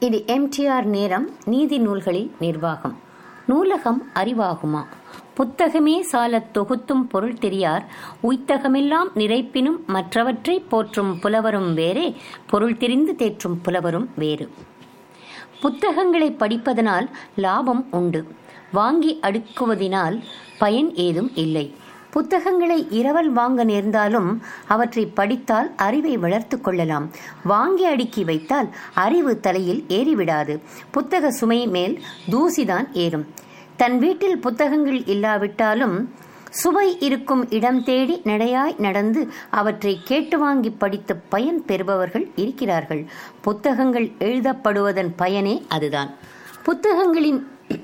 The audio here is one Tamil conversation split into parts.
இது எம்டிஆர் நேரம் நீதி நூல்களில் நிர்வாகம் நூலகம் அறிவாகுமா புத்தகமே சாலத் தொகுத்தும் பொருள் தெரியார் உய்த்தகமெல்லாம் நிறைப்பினும் மற்றவற்றை போற்றும் புலவரும் வேறே பொருள் தெரிந்து தேற்றும் புலவரும் வேறு புத்தகங்களை படிப்பதனால் லாபம் உண்டு வாங்கி அடுக்குவதினால் பயன் ஏதும் இல்லை புத்தகங்களை இரவல் வாங்க நேர்ந்தாலும் அவற்றை படித்தால் அறிவை வளர்த்து கொள்ளலாம் வாங்கி அடுக்கி வைத்தால் அறிவு தலையில் ஏறிவிடாது புத்தக சுமை மேல் தூசிதான் ஏறும் தன் வீட்டில் புத்தகங்கள் இல்லாவிட்டாலும் சுவை இருக்கும் இடம் தேடி நடையாய் நடந்து அவற்றை கேட்டு வாங்கி படித்து பயன் பெறுபவர்கள் இருக்கிறார்கள் புத்தகங்கள் எழுதப்படுவதன் பயனே அதுதான் புத்தகங்களின்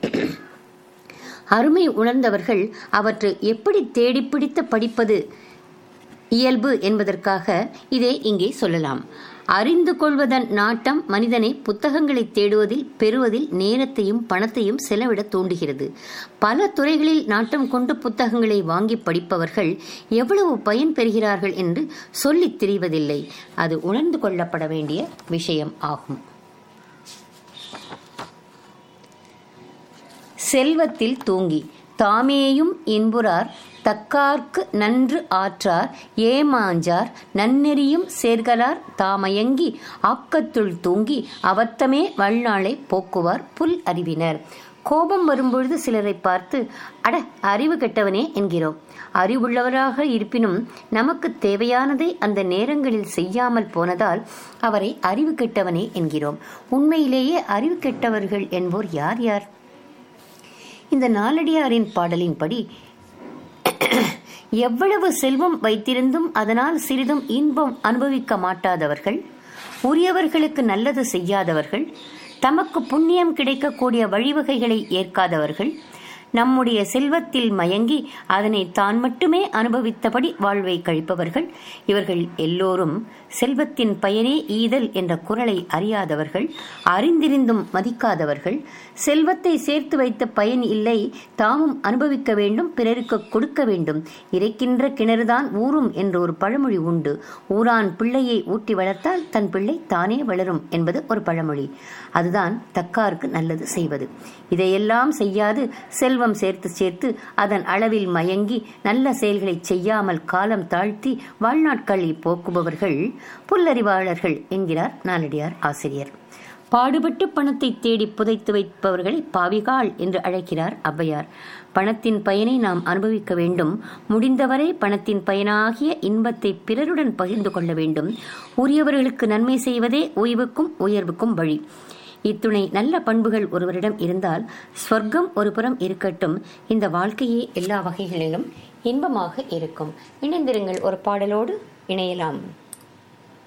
அருமை உணர்ந்தவர்கள் அவற்றை எப்படி தேடி பிடித்து படிப்பது இயல்பு என்பதற்காக இதை இங்கே சொல்லலாம் அறிந்து கொள்வதன் நாட்டம் மனிதனை புத்தகங்களை தேடுவதில் பெறுவதில் நேரத்தையும் பணத்தையும் செலவிட தூண்டுகிறது பல துறைகளில் நாட்டம் கொண்டு புத்தகங்களை வாங்கி படிப்பவர்கள் எவ்வளவு பயன் பெறுகிறார்கள் என்று சொல்லித் திரிவதில்லை அது உணர்ந்து கொள்ளப்பட வேண்டிய விஷயம் ஆகும் செல்வத்தில் தூங்கி தாமேயும் இன்புறார் தக்கார்க்கு நன்று ஆற்றார் ஏமாஞ்சார் நன்னெறியும் சேர்கலார் தாமயங்கி ஆக்கத்துள் தூங்கி அவத்தமே வள்நாளை போக்குவார் புல் அறிவினர் கோபம் வரும்பொழுது சிலரை பார்த்து அட அறிவு கெட்டவனே என்கிறோம் அறிவுள்ளவராக இருப்பினும் நமக்கு தேவையானதை அந்த நேரங்களில் செய்யாமல் போனதால் அவரை அறிவு கெட்டவனே என்கிறோம் உண்மையிலேயே அறிவு கெட்டவர்கள் என்போர் யார் யார் இந்த நாலடியாரின் பாடலின்படி எவ்வளவு செல்வம் வைத்திருந்தும் அதனால் சிறிதும் இன்பம் அனுபவிக்க மாட்டாதவர்கள் உரியவர்களுக்கு நல்லது செய்யாதவர்கள் தமக்கு புண்ணியம் கிடைக்கக்கூடிய வழிவகைகளை ஏற்காதவர்கள் நம்முடைய செல்வத்தில் மயங்கி அதனை தான் மட்டுமே அனுபவித்தபடி வாழ்வை கழிப்பவர்கள் இவர்கள் எல்லோரும் செல்வத்தின் பயனே ஈதல் என்ற குரலை அறியாதவர்கள் அறிந்திருந்தும் மதிக்காதவர்கள் செல்வத்தை சேர்த்து வைத்த பயன் இல்லை தாமும் அனுபவிக்க வேண்டும் பிறருக்கு கொடுக்க வேண்டும் இறைக்கின்ற கிணறுதான் ஊறும் என்ற ஒரு பழமொழி உண்டு ஊரான் பிள்ளையை ஊட்டி வளர்த்தால் தன் பிள்ளை தானே வளரும் என்பது ஒரு பழமொழி அதுதான் தக்காருக்கு நல்லது செய்வது இதையெல்லாம் செய்யாது செல்வம் சேர்த்து சேர்த்து அதன் அளவில் மயங்கி நல்ல செயல்களை செய்யாமல் காலம் தாழ்த்தி வாழ்நாட்களை போக்குபவர்கள் புல்லறிவாளர்கள் என்கிறார் நாலடியார் ஆசிரியர் பாடுபட்டு பணத்தை தேடி புதைத்து வைப்பவர்களை பாவிகாள் என்று அழைக்கிறார் ஔவையார் பணத்தின் பயனை நாம் அனுபவிக்க வேண்டும் முடிந்தவரை பணத்தின் பயனாகிய இன்பத்தை பிறருடன் பகிர்ந்து கொள்ள வேண்டும் உரியவர்களுக்கு நன்மை செய்வதே ஓய்வுக்கும் உயர்வுக்கும் வழி இத்துணை நல்ல பண்புகள் ஒருவரிடம் இருந்தால் ஸ்வர்க்கம் ஒரு புறம் இருக்கட்டும் இந்த வாழ்க்கையே எல்லா வகைகளிலும் இன்பமாக இருக்கும் இணைந்திருங்கள் ஒரு பாடலோடு இணையலாம்